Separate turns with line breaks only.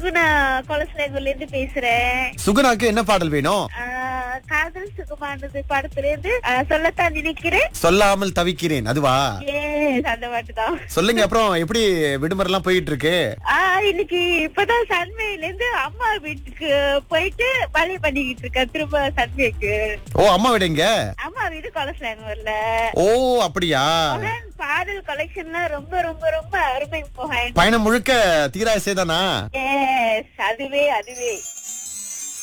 சுகுணா கொலஸ்லேகுல இருந்து பேசுறேன்
சுகுணாக்கு என்ன பாடல் வேணும்
ஆஹ் காதல் சுகமானது படத்துல இருந்து ஆஹ் சொல்லத்தான் நினைக்கிறேன்
சொல்லாமல் தவிக்கிறேன் அதுவா
ஏஸ் அந்த பாட்டு தான்
சொல்லுங்க அப்புறம் எப்படி விடுமுறை எல்லாம் போயிட்டு இருக்கு
ஆஹ் இன்னைக்கு இப்பதான் சன்மையில இருந்து அம்மா வீட்டுக்கு போயிட்டு வேலை பண்ணிக்கிட்டு இருக்கேன் திரும்ப சன்மைக்கு
ஓ அம்மா விடுங்க
அம்மா வீடு கொலஸ்லேங்கூர்ல
ஓ அப்படியா
மோகன் பாடல் கலெக்ஷன்லாம் ரொம்ப ரொம்ப ரொம்ப அருமை மோகன்
பயணம் முழுக்க தீராசே தானா
எஸ் அதுவே அதுவே